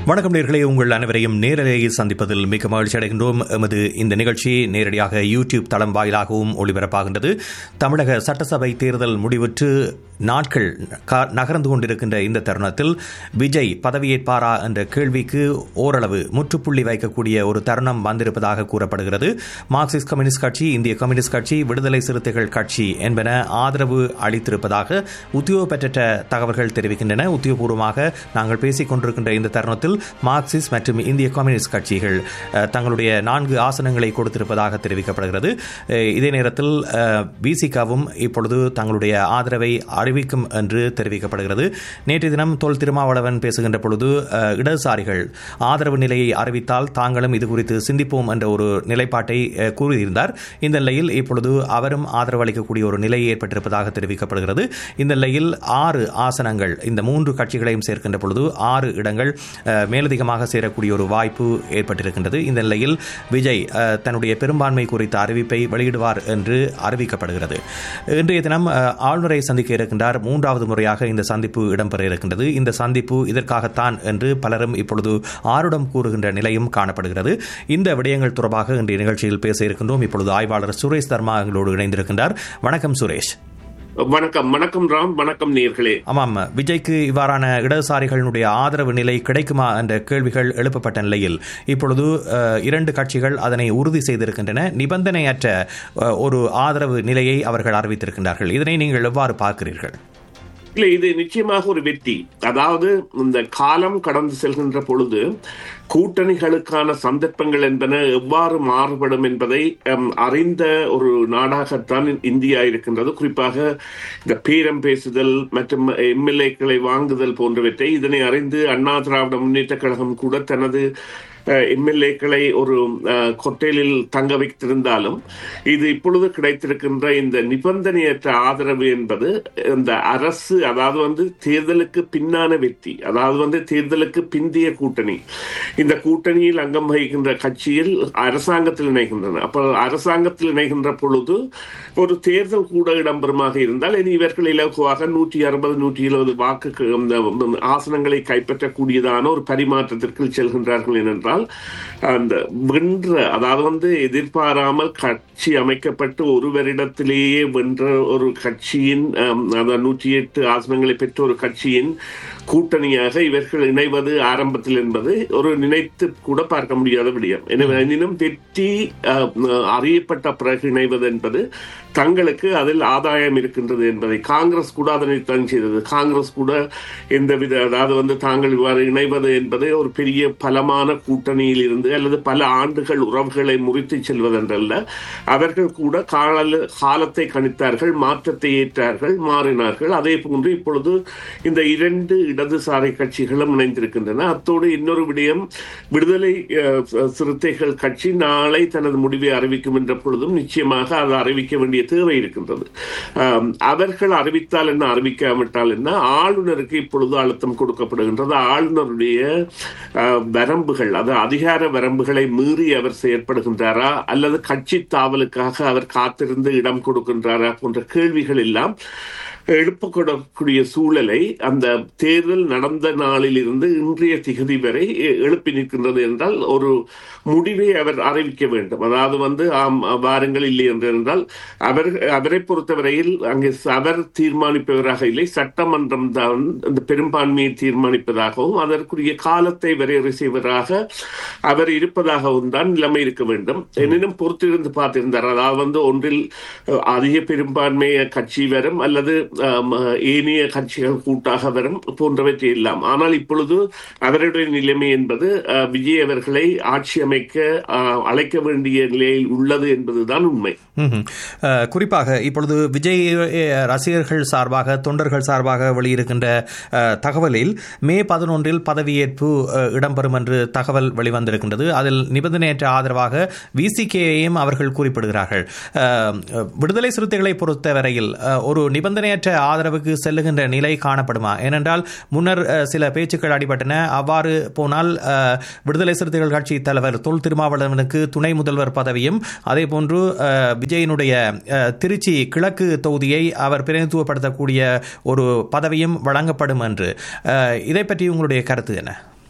வணக்கம் நேர்களே உங்கள் அனைவரையும் நேரலையில் சந்திப்பதில் மிக மகிழ்ச்சி அடைகின்றோம் எமது இந்த நிகழ்ச்சி நேரடியாக யூடியூப் தளம் வாயிலாகவும் ஒளிபரப்பாகின்றது தமிழக சட்டசபை தேர்தல் முடிவுற்று நாட்கள் க- நகர்ந்து கொண்டிருக்கின்ற இந்த தருணத்தில் விஜய் பதவியேற்பாரா என்ற கேள்விக்கு ஓரளவு முற்றுப்புள்ளி வைக்கக்கூடிய ஒரு தருணம் வந்திருப்பதாக கூறப்படுகிறது மார்க்சிஸ்ட் கம்யூனிஸ்ட் கட்சி இந்திய கம்யூனிஸ்ட் கட்சி விடுதலை சிறுத்தைகள் கட்சி என்பன ஆதரவு அளித்திருப்பதாக உத்தியோகப்பெற்ற தகவல்கள் தெரிவிக்கின்றன உத்தியோகபூர்வமாக நாங்கள் பேசிக் கொண்டிருக்கின்ற இந்த தருணத்தில் மார்க்சிஸ்ட் மற்றும் இந்திய கம்யூனிஸ்ட் கட்சிகள் அஹ், தங்களுடைய நான்கு ஆசனங்களை கொடுத்திருப்பதாக தெரிவிக்கப்படுகிறது அஹ், இதே நேரத்தில் பிசிகாவும் இப்பொழுது தங்களுடைய ஆதரவை அறிவிக்கும் என்று தெரிவிக்கப்படுகிறது நேற்று தினம் தொல் திருமாவளவன் பேசுகின்ற பொழுது அஹ், இடதுசாரிகள் ஆதரவு நிலையை அறிவித்தால் தாங்களும் இது குறித்து சிந்திப்போம் என்ற ஒரு நிலைப்பாட்டை அஹ், கூறியிருந்தார் இந்த நிலையில் இப்பொழுது அவரும் ஆதரவு அளிக்கக்கூடிய ஒரு நிலை ஏற்பட்டிருப்பதாக தெரிவிக்கப்படுகிறது இந்த நிலையில் ஆறு ஆசனங்கள் இந்த மூன்று கட்சிகளையும் சேர்க்கின்ற பொழுது ஆறு இடங்கள் அஹ், மேலதிகமாக சேரக்கூடிய ஒரு வாய்ப்பு ஏற்பட்டிருக்கின்றது இந்த நிலையில் விஜய் அஹ், தன்னுடைய பெரும்பான்மை குறித்த அறிவிப்பை வெளியிடுவார் என்று அறிவிக்கப்படுகிறது இன்றைய தினம் அஹ், ஆளுநரை சந்திக்க இருக்கின்றார் மூன்றாவது முறையாக இந்த சந்திப்பு இடம்பெற இருக்கின்றது இந்த சந்திப்பு இதற்காகத்தான் என்று பலரும் இப்பொழுது ஆருடம் கூறுகின்ற நிலையும் காணப்படுகிறது இந்த விடயங்கள் தொடர்பாக இன்றைய நிகழ்ச்சியில் பேச இருக்கின்றோம் இப்பொழுது ஆய்வாளர் சுரேஷ் தர்மா எங்களோடு இணைந்திருக்கின்றார் வணக்கம் சுரேஷ் வணக்கம் வணக்கம் ராம் வணக்கம் நேர்களே ஆமாம் விஜய்க்கு இவ்வாறான இடதுசாரிகளினுடைய ஆதரவு நிலை கிடைக்குமா என்ற கேள்விகள் எழுப்பப்பட்ட நிலையில் இப்பொழுது அஹ், இரண்டு கட்சிகள் அதனை உறுதி செய்திருக்கின்றன நிபந்தனையற்ற அஹ், ஒரு ஆதரவு நிலையை அவர்கள் அறிவித்திருக்கின்றார்கள் இதனை நீங்கள் எவ்வாறு பார்க்கிறீர்கள் இல்ல இது நிச்சயமாக ஒரு வெற்றி அதாவது இந்த காலம் கடந்து செல்கின்ற பொழுது கூட்டணிகளுக்கான சந்தர்ப்பங்கள் என்பன எவ்வாறு மாறுபடும் என்பதை ஹம், அறிந்த ஒரு நாடாகத்தான் இந்தியா இருக்கின்றது குறிப்பாக இந்த பேரம் பேசுதல் மற்றும் எம்எல்ஏக்களை வாங்குதல் போன்றவற்றை இதனை அறிந்து அண்ணா திராவிட முன்னேற்ற கழகம் கூட தனது எம்எல்ஏக்களை ஒரு அஹ், கொட்டையிலில் தங்க வைத்திருந்தாலும் இது இப்பொழுது கிடைத்திருக்கின்ற இந்த நிபந்தனையற்ற ஆதரவு என்பது இந்த அரசு அதாவது வந்து தேர்தலுக்கு பின்னான வெற்றி அதாவது வந்து தேர்தலுக்கு பிந்திய கூட்டணி இந்த கூட்டணியில் அங்கம் வகிக்கின்ற கட்சியில் அரசாங்கத்தில் இணைகின்றன அப்ப அரசாங்கத்தில் இணைகின்ற பொழுது ஒரு தேர்தல் கூட இடம்பெறுமாக இருந்தால் இனி இவர்கள் இலகுவாக நூற்றி அறுபது நூற்றி எழுபது வாக்கு இந்த ஆசனங்களை கைப்பற்றக்கூடியதான ஒரு பரிமாற்றத்திற்கு செல்கின்றார்கள் ஏனென்றால் அந்த வென்ற அதாவது வந்து எதிர்பாராமல் கட்சி அமைக்கப்பட்டு ஒரு வருடத்திலேயே வென்ற ஒரு கட்சியின் அம், அதாவது நூற்றி எட்டு ஆசனங்களை பெற்ற ஒரு கட்சியின் கூட்டணியாக இவர்கள் இணைவது ஆரம்பத்தில் என்பது ஒரு நினைத்து கூட பார்க்க முடியாத விடயம் எனவே எனினும் வெற்றி அஹ், அறியப்பட்ட பிறகு இணைவது என்பது தங்களுக்கு அதில் ஆதாயம் இருக்கின்றது என்பதை காங்கிரஸ் கூட அதனை தான் செய்தது காங்கிரஸ் கூட எந்தவித அதாவது வந்து தாங்கள் இவ்வாறு இணைவது என்பது ஒரு பெரிய பலமான கூட்டணியில் இருந்து அல்லது பல ஆண்டுகள் உறவுகளை முறித்து செல்வதென்றல்ல அவர்கள் கூட கால காலத்தை கணித்தார்கள் மாற்றத்தை ஏற்றார்கள் மாறினார்கள் அதே போன்று இப்பொழுது இந்த இரண்டு இடதுசாரி கட்சிகளும் இணைந்திருக்கின்றன அத்தோடு இன்னொரு விடயம் விடுதலை அஹ், சிறுத்தைகள் கட்சி நாளை தனது முடிவை அறிவிக்கும் என்ற பொழுதும் நிச்சயமாக அதை அறிவிக்க வேண்டிய தேவை இருக்கின்றது ஆம், அவர்கள் அறிவித்தால் என்ன அறிவிக்காவிட்டால் என்ன ஆளுநருக்கு இப்பொழுது அழுத்தம் கொடுக்கப்படுகின்றது ஆளுநருடைய அஹ், வரம்புகள் அது அதிகார வரம்புகளை மீறி அவர் செயற்படுகின்றாரா அல்லது கட்சி தாவலுக்காக அவர் காத்திருந்து இடம் கொடுக்கின்றாரா போன்ற கேள்விகள் எல்லாம் எழுப்பக்கூடக்கூடிய சூழலை அந்த தேர்தல் நடந்த நாளில் இருந்து இன்றைய திகதி வரை எ- எழுப்பி நிற்கின்றது என்றால் ஒரு முடிவை அவர் அறிவிக்க வேண்டும் அதாவது வந்து ஆம் வாருங்கள் இல்லை என்று என்றால் அவர் அவரை பொறுத்தவரையில் அங்கே அவர் தீர்மானிப்பவராக இல்லை சட்டமன்றம் தான் இந்த பெரும்பான்மையை தீர்மானிப்பதாகவும் அதற்குரிய காலத்தை வரையறை செய்வதாக அவர் இருப்பதாகவும் தான் நிலைமை இருக்க வேண்டும் எனினும் பொறுத்திருந்து பார்த்திருந்தார் அதாவது வந்து ஒன்றில் அஹ், அதிக பெரும்பான்மை கட்சி வரும் அல்லது ஆம், ஏனைய கட்சிகள் கூட்டாக வரும் போன்றவற்றை எல்லாம் ஆனால் இப்பொழுது அவருடைய நிலைமை என்பது அஹ், விஜய் அவர்களை ஆட்சி அமைக்க அஹ், அழைக்க வேண்டிய நிலையில் உள்ளது என்பதுதான் உண்மை ம்ஹும். அஹ், குறிப்பாக இப்பொழுது விஜய் அஹ், ரசிகர்கள் சார்பாக தொண்டர்கள் சார்பாக வெளியிருக்கின்ற அஹ், தகவலில் மே பதினொன்றில் பதவியேற்பு அஹ், இடம்பெறும் என்று தகவல் வெளிவந்திருக்கின்றது அதில் நிபந்தனையற்ற ஆதரவாக விசிகேயையும் அவர்கள் குறிப்பிடுகிறார்கள் அஹ், விடுதலை சிறுத்தைகளை பொறுத்தவரையில் அஹ், ஒரு நிபந்தனையற்ற ஆதரவுக்கு செல்லுகின்ற நிலை காணப்படுமா ஏனென்றால் முன்னர் அஹ், சில பேச்சுக்கள் அடிபட்டன அவ்வாறு போனால் அஹ், விடுதலை சிறுத்தைகள் கட்சி தலைவர் தொல் திருமாவளவனுக்கு துணை முதல்வர் பதவியும் அதே போன்று அஹ், விஜயனுடைய அஹ், திருச்சி கிழக்கு தொகுதியை அவர் பிரதிநிதித்துவப்படுத்தக்கூடிய ஒரு பதவியும் வழங்கப்படும் என்று அஹ், இதை பற்றி உங்களுடைய கருத்து என்ன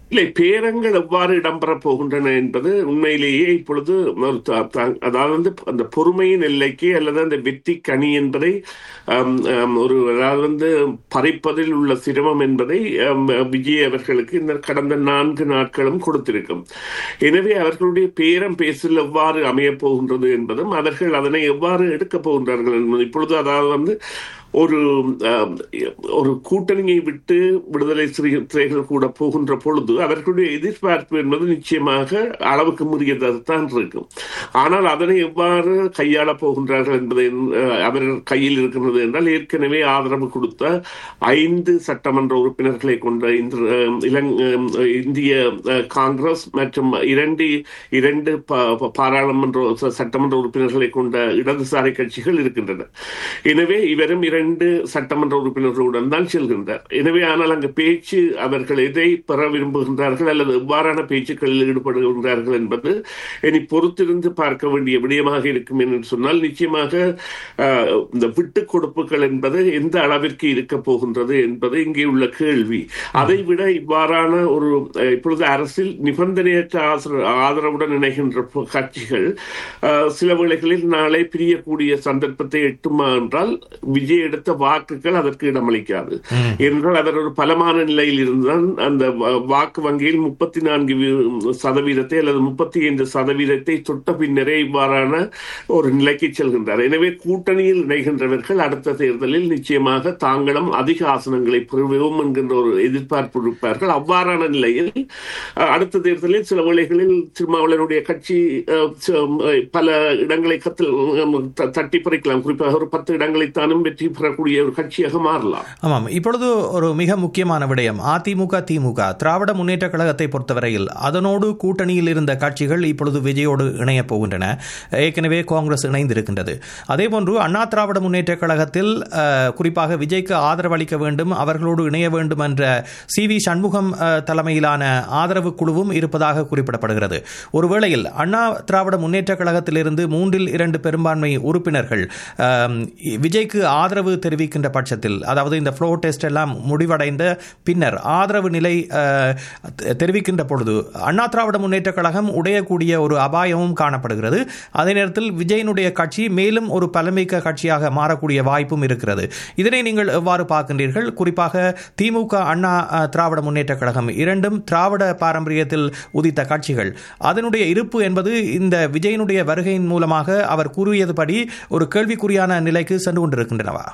இல்லை பேரங்கள் எவ்வாறு இடம்பெறப் போகின்றன என்பது உண்மையிலேயே இப்பொழுது ஒரு த- த- அதாவது வந்து அந்த பொறுமையின் எல்லைக்கு அல்லது அந்த வெற்றி கனி என்பதை ஆம், ஆம், ஒரு அதாவது வந்து பறிப்பதில் உள்ள சிரமம் என்பதை ஆம், விஜய் அவர்களுக்கு இந்த கடந்த நான்கு நாட்களும் கொடுத்திருக்கும் எனவே அவர்களுடைய பேரம் பேசல் எவ்வாறு அமையப் போகின்றது என்பதும் அவர்கள் அதனை எவ்வாறு எடுக்கப் போகின்றார்கள் என்பது இப்பொழுது அதாவது வந்து ஒரு ஆம், ஒரு கூட்டணியை விட்டு விடுதலை சிறுத்தைகள் கூட போகின்ற பொழுது அவர்களுடைய எதிர்பார்ப்பு என்பது நிச்சயமாக அளவுக்கு முறியதான் இருக்கும் ஆனால் அதனை எவ்வாறு கையாளப் போகின்றார்கள் என்பதை அஹ், அவர்கள் கையில் இருக்கின்றது என்றால் ஏற்கனவே ஆதரவு கொடுத்த ஐந்து சட்டமன்ற உறுப்பினர்களை கொண்ட இந்த அஹ், இலங் அஹ், இந்திய அஹ், காங்கிரஸ் மற்றும் இரண்டு இரண்டு பா- பா- பாராளுமன்ற ச- சட்டமன்ற உறுப்பினர்களை கொண்ட இடதுசாரி கட்சிகள் இருக்கின்றன எனவே இவரும் இரண்டு சட்டமன்ற உறுப்பினர்களுடன் தான் செல்கின்றார் எனவே ஆனால் அங்கு பேச்சு அவர்கள் எதை பெற விரும்புகின்றார்கள் அல்லது எவ்வாறான பேச்சுக்களில் ஈடுபடுகின்றார்கள் என்பது இனி பொறுத்திருந்து பார்க்க வேண்டிய விடயமாக இருக்கும் என்று சொன்னால் நிச்சயமாக ஆஹ், இந்த விட்டுக் கொடுப்புகள் என்பது எந்த அளவிற்கு இருக்க போகின்றது என்பது இங்கே உள்ள கேள்வி அதை விட இவ்வாறான ஒரு அஹ், இப்பொழுது அரசில் நிபந்தனையற்ற ஆசர- ஆதரவுடன் இணைகின்ற ப- கட்சிகள் ஆஹ், சில வேளைகளில் நாளை பிரியக்கூடிய சந்தர்ப்பத்தை எட்டுமா என்றால் விஜய் எடுத்த வாக்குகள் அதற்கு இடமளிக்காது என்றால் அவர் ஒரு பலமான நிலையில் இருந்தால் அந்த வ- வாக்கு வங்கியில் முப்பத்தி நான்கு சதவீதத்தை அல்லது முப்பத்தி ஐந்து சதவீதத்தை தொட்ட பின்னரே இவ்வாறான ஒரு நிலைக்கு செல்கின்றார் எனவே கூட்டணியில் இணைகின்றவர்கள் அடுத்த தேர்தலில் நிச்சயமாக தாங்களும் அதிக ஆசனங்களை பெறுவோம் என்கின்ற ஒரு எதிர்பார்ப்பு இருப்பார்கள் அவ்வாறான நிலையில் அஹ், அடுத்த தேர்தலில் சில வேளைகளில் திருமாவளவனுடைய கட்சி அஹ், ச- அஹ், பல இடங்களை கத்தில் அஹ், த- தட்டி பறிக்கலாம் குறிப்பாக ஒரு பத்து இடங்களைத்தானும் வெற்றி பெறக்கூடிய ஒரு கட்சியாக மாறலாம் ஆமாம் இப்பொழுது ஒரு மிக முக்கியமான விடயம் அதிமுக திமுக திராவிட முன்னேற்ற கழகத்தை பொறுத்தவரையில் அதனோடு கூட்டணியில் இருந்த கட்சிகள் இப்பொழுது விஜயோடு இணையப் போகின்றன ஏற்கனவே காங்கிரஸ் இணைந்திருக்கின்றது அதேபோன்று அண்ணா திராவிட முன்னேற்ற கழகத்தில் அஹ், குறிப்பாக விஜய்க்கு ஆதரவு அளிக்க வேண்டும் அவர்களோடு இணைய வேண்டும் என்ற சி வி சண்முகம் அஹ், தலைமையிலான ஆதரவு குழுவும் இருப்பதாக குறிப்பிடப்படுகிறது ஒருவேளையில் அண்ணா திராவிட முன்னேற்ற கழகத்திலிருந்து மூன்றில் இரண்டு பெரும்பான்மை உறுப்பினர்கள் அஹ், விஜய்க்கு ஆதரவு தெரிவிக்கின்ற பட்சத்தில் அதாவது இந்த ஃப்ளோ டெஸ்ட் எல்லாம் முடிவடைந்த பின்னர் ஆதரவு நிலை அஹ், தெ- தெரிவிக்கின்ற பொழுது அண்ணா திராவிட முன்னேற்ற கழகம் உடையக்கூடிய ஒரு அபாயமும் காணப்படுகிறது அதே நேரத்தில் விஜயனுடைய கட்சி மேலும் ஒரு பலமிக்க கட்சியாக மாறக்கூடிய வாய்ப்பும் இருக்கிறது இதனை நீங்கள் எவ்வாறு பார்க்கின்றீர்கள் குறிப்பாக திமுக அண்ணா அஹ், திராவிட முன்னேற்ற கழகம் இரண்டும் திராவிட பாரம்பரியத்தில் உதித்த கட்சிகள் அதனுடைய இருப்பு என்பது இந்த விஜயனுடைய வருகையின் மூலமாக அவர் கூறியதுபடி ஒரு கேள்விக்குறியான நிலைக்கு சென்று கொண்டிருக்கின்றனவா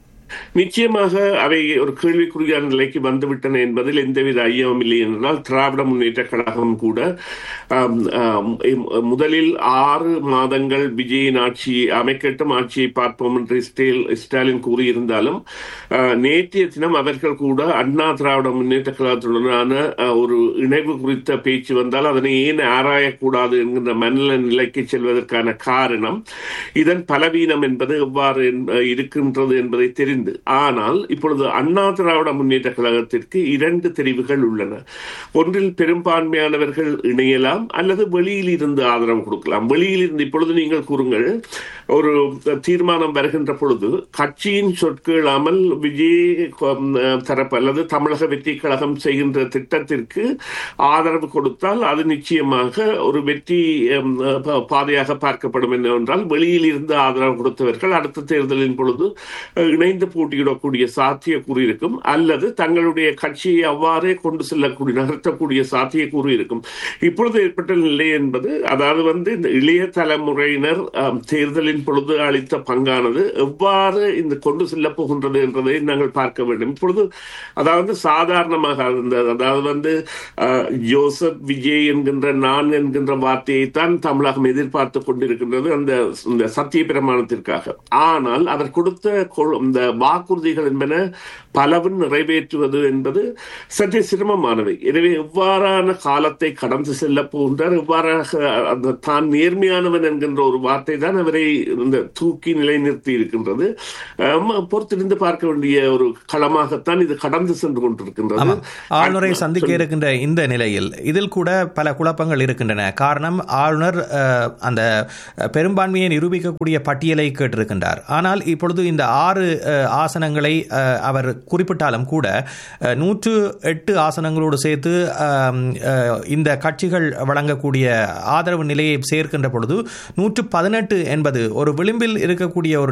நிச்சயமாக அவை ஒரு கேள்விக்குறியான நிலைக்கு வந்துவிட்டன என்பதில் எந்தவித ஐயமும் இல்லை என்றால் திராவிட முன்னேற்ற கழகம் கூட ஆம், ஆம், இம்- முதலில் ஆறு மாதங்கள் விஜயின் ஆட்சியை அமைக்கட்டும் ஆட்சியை பார்ப்போம் என்று ஸ்டேல் ஸ்டாலின் கூறியிருந்தாலும் ஆ, நேற்றைய தினம் அவர்கள் கூட அண்ணா திராவிட முன்னேற்ற கழகத்துடனான ஆ, ஒரு இணைவு குறித்த பேச்சு வந்தால் அதனை ஏன் ஆராயக்கூடாது என்கின்ற மனநல நிலைக்கு செல்வதற்கான காரணம் இதன் பலவீனம் என்பது எவ்வாறு என்ப- இருக்கின்றது என்பதை தெரிந்து ஆனால் இப்பொழுது அண்ணா திராவிட முன்னேற்ற கழகத்திற்கு இரண்டு தெரிவுகள் உள்ளன ஒன்றில் பெரும்பான்மையானவர்கள் இணையலாம் அல்லது வெளியில் இருந்து ஆதரவு கொடுக்கலாம் வெளியில் இருந்து இப்பொழுது நீங்கள் கூறுங்கள் ஒரு தீர்மானம் வருகின்ற பொழுது கட்சியின் சொற்கேளாமல் விஜய் கொம், தரப்பு அல்லது தமிழக வெற்றி கழகம் செய்கின்ற திட்டத்திற்கு ஆதரவு கொடுத்தால் அது நிச்சயமாக ஒரு வெற்றி எம், ப- பாதையாக பார்க்கப்படும் என்னவென்றால் வெளியில் இருந்து ஆதரவு கொடுத்தவர்கள் அடுத்த தேர்தலின் பொழுது அஹ், இணைந்து போட்டியிடக்கூடிய சாத்தியக்கூறு இருக்கும் அல்லது தங்களுடைய கட்சியை அவ்வாறே கொண்டு செல்லக்கூடிய நகர்த்தக்கூடிய சாத்தியக்கூறு இருக்கும் இப்பொழுது ஏற்பட்ட நிலை என்பது அதாவது வந்து இந்த இளைய தலைமுறையினர் ஆம், தேர்தலின் பொழுது அளித்த பங்கானது எவ்வாறு இந்த கொண்டு செல்ல போகின்றது என்பதை நாங்கள் பார்க்க வேண்டும் இப்பொழுது அதாவது சாதாரணமாக அந்த அதாவது வந்து அஹ், ஜோசப் விஜய் என்கின்ற நான் என்கின்ற வார்த்தையைத்தான் தமிழகம் எதிர்பார்த்து கொண்டிருக்கின்றது அந்த இந்த சத்திய பிரமாணத்திற்காக ஆனால் அவர் கொடுத்த கொ- இந்த வாக்குறுதிகள் என்பன பலவும் நிறைவேற்றுவது என்பது சற்றே சிரமமானவை எனவே எவ்வாறான காலத்தை கடந்து செல்ல போகின்றார் எவ்வாறாக அந்த தான் நேர்மையானவன் என்கின்ற ஒரு வார்த்தை தான் அவரை இந்த தூக்கி நிலைநிறுத்தி இருக்கின்றது ஆம், பொறுத்திருந்து பார்க்க வேண்டிய ஒரு களமாகத்தான் இது கடந்து சென்று கொண்டிருக்கின்றது ஆமாம் ஆளுநரை சந்திக்க இருக்கின்ற இந்த நிலையில் இதில் கூட பல குழப்பங்கள் இருக்கின்றன காரணம் ஆளுநர் அஹ், அந்த பெரும்பான்மையை நிரூபிக்கக்கூடிய பட்டியலை கேட்டிருக்கின்றார் ஆனால் இப்பொழுது இந்த ஆறு அஹ், ஆசனங்களை அஹ், அவர் குறிப்பிட்டாலும் கூட அஹ், நூற்று எட்டு ஆசனங்களோடு சேர்த்து அஹ், அஹ், இந்த கட்சிகள் வழங்கக்கூடிய ஆதரவு நிலையை சேர்க்கின்ற பொழுது நூற்று பதினெட்டு என்பது ஒரு விளிம்பில் இருக்கக்கூடிய ஒரு